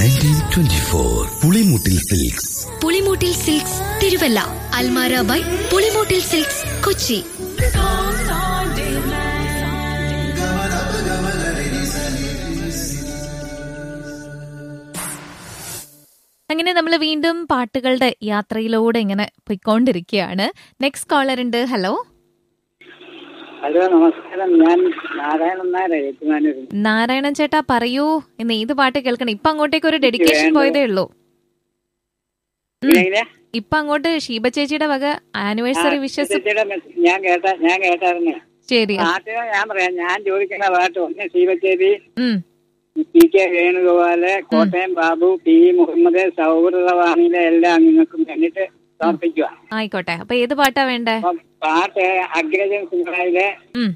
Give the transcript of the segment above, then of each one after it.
Nineteen twenty four Pulimoottil silks Pulimoottil silks Thiruvalla Almara by Pulimoottil silks Kochi അങ്ങനെ നമ്മൾ വീണ്ടും പാട്ടുകളുടെ യാത്രയിലൂടെ ഇങ്ങനെ പോയിക്കൊണ്ടിരിക്കുകയാണ് നെക്സ്റ്റ് കോളർ ഉണ്ട് ഹലോ ഹലോ നമസ്കാരം ഞാൻ നാരായണൻ നായർ ഏറ്റുമാനൂർ നാരായണൻ ചേട്ടാ പറയൂ ഇന്ന് ഏത് പാട്ട് കേൾക്കണം ഇപ്പൊ അങ്ങോട്ടേക്ക് ഒരു ഡെഡിക്കേഷൻ വേണ്ടത്. പോയതേ ഉള്ളൂ ഉം. എങ്ങനെ ഇപ്പൊ അങ്ങോട്ട് ഷീബ ചേച്ചിയുടെ വക ആനിവേഴ്സറി വിഷസ് ചേച്ചിയുടെ മെസ്സേജ് ഞാൻ കേട്ട ഞാൻ കേട്ടായിരുന്നു ശരി പാട്ട് ഞാൻ പറയാം ഞാൻ ചോദിക്കുന്ന പാട്ട് ഒന്ന് ശിവച്ചേരി ഉം P K Venugopal Kottayam Babu P E Muhammad സൗഹൃദവാണിയിലെ എല്ലാ അംഗങ്ങൾക്കും വേണ്ടിയിട്ട് സമർപ്പിക്കുക ആയിക്കോട്ടെ അപ്പൊ ഏത് പാട്ടാ വേണ്ടേ അപ്പം പാട്ട് അഗ്രജൻ സിനിമയിലെ ഉം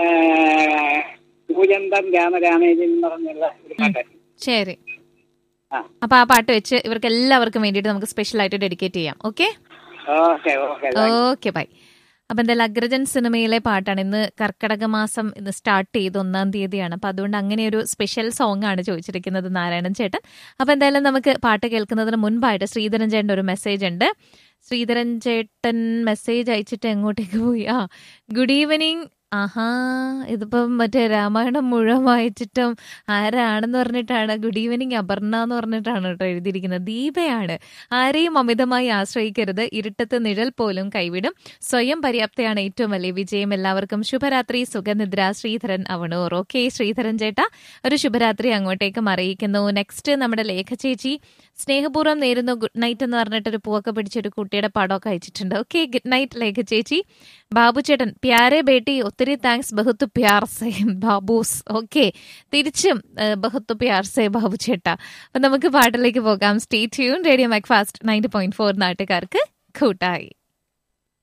പൂജന്തം രാമരാമേജൻ എന്ന് പറഞ്ഞുള്ള ഒരു പാട്ട് ശരി ആ. അപ്പൊ ആ പാട്ട് വെച്ച് ഇവർക്ക് എല്ലാവർക്കും വേണ്ടിയിട്ട് നമുക്ക് സ്പെഷ്യൽ ആയിട്ട് ഡെഡിക്കേറ്റ് ചെയ്യാം okay okay okay okay bye അപ്പൊ എന്തായാലും അഗ്രജൻ സിനിമയിലെ പാട്ടാണ് ഇന്ന് കർക്കടക മാസം ഇന്ന് സ്റ്റാർട്ട് ചെയ്ത് ഒന്നാം തീയതിയാണ് അപ്പൊ അതുകൊണ്ട് അങ്ങനെ ഒരു സ്പെഷ്യൽ സോങ് ആണ് ചോദിച്ചിരിക്കുന്നത് നാരായണൻ ചേട്ടൻ അപ്പൊ എന്തായാലും നമുക്ക് പാട്ട് കേൾക്കുന്നതിന് മുൻപായിട്ട് ശ്രീധരൻ ചേട്ടൻ്റെ ഒരു മെസ്സേജ് ഉണ്ട് ശ്രീധരൻ ചേട്ടൻ മെസ്സേജ് അയച്ചിട്ട് എങ്ങോട്ടേക്ക് പോയി ആ ഗുഡ് ഈവനിങ് ആഹാ ഇതിപ്പം മറ്റേ രാമായണം മുഴുവൻ വായിച്ചിട്ടും ആരാണെന്ന് പറഞ്ഞിട്ടാണ് ഗുഡ് ഈവനിങ് അപർണ എന്ന് പറഞ്ഞിട്ടാണ് കേട്ടോ എഴുതിയിരിക്കുന്നത് ദീപയാണ് ആരെയും അമിതമായി ആശ്രയിക്കരുത് ഇരുട്ടത്ത് നിഴൽ പോലും കൈവിടും സ്വയം പര്യാപ്തയാണ് ഏറ്റവും വലിയ വിജയം എല്ലാവർക്കും ശുഭരാത്രി സുഖനിദ്ര ശ്രീധരൻ അവണൂർ ഓക്കെ ശ്രീധരൻ ചേട്ടാ ഒരു ശുഭരാത്രി അങ്ങോട്ടേക്കും അറിയിക്കുന്നു നെക്സ്റ്റ് നമ്മുടെ ലേഖ ചേച്ചി സ്നേഹപൂർവ്വം നേരുന്നു ഗുഡ് നൈറ്റ് എന്ന് പറഞ്ഞിട്ട് ഒരു പൂവൊക്കെ പിടിച്ചൊരു കുട്ടിയുടെ പടമൊക്കെ അയച്ചിട്ടുണ്ട് ഓക്കെ ഗുഡ് നൈറ്റ് ലേഖ ചേച്ചി ബാബു ചേട്ടൻ പ്യാരെ ബേട്ടി ഒത്തിരി താങ്ക്സ് ബഹുത്ത് പ്യാർ സേ ബാബൂസ് ഓക്കെ തിരിച്ചും ഏഹ്, ബഹുത്ത് പ്യാർ സേ ബാബു ചേട്ടാ അപ്പൊ നമുക്ക് പാട്ടിലേക്ക് പോകാം stay tune radio MACFAST ninety point four നാട്ടുകാർക്ക് കൂട്ടായി